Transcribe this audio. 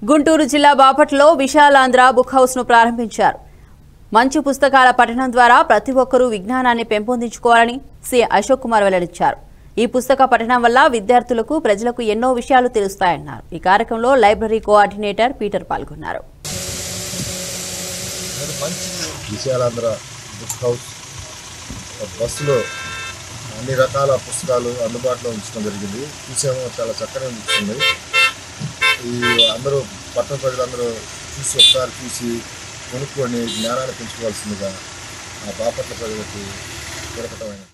గుంటూరు జిల్లా బాపట్లలో Visalaandhra book house ను ప్రారంభించారు మంచి పుస్తకాల పఠనం ద్వారా ప్రతి ఒక్కరూ విజ్ఞానాన్ని పెంపొందించుకోవాలని సి అశోక్ కుమార్ వెల్లడించారు ఈ పుస్తక పఠనం వల్ల విద్యార్థులకు ప్రజలకు ఎన్నో విషయాలు తెలుస్తాయన్నారు ఈ కార్యక్రమంలో లైబ్రరీ కోఆర్డినేటర్ పీటర్ పాల్గొన్నారు విశాలాంధ్ర బుక్ హౌస్ బస్సులో అన్ని రకాల పుస్తకాలు అందుబాటులో ఉంచడం జరిగింది చూసాము చాలా చక్కగా అనిపిస్తుంది ఈ అందరూ పట్టణ ప్రజలందరూ చూసి ఒకసారి చూసి కొనుక్కొని జ్ఞానాన్ని పెంచుకోవాల్సిందిగా ఆ బాపట్ల ప్రజలకు తిరగటమైనది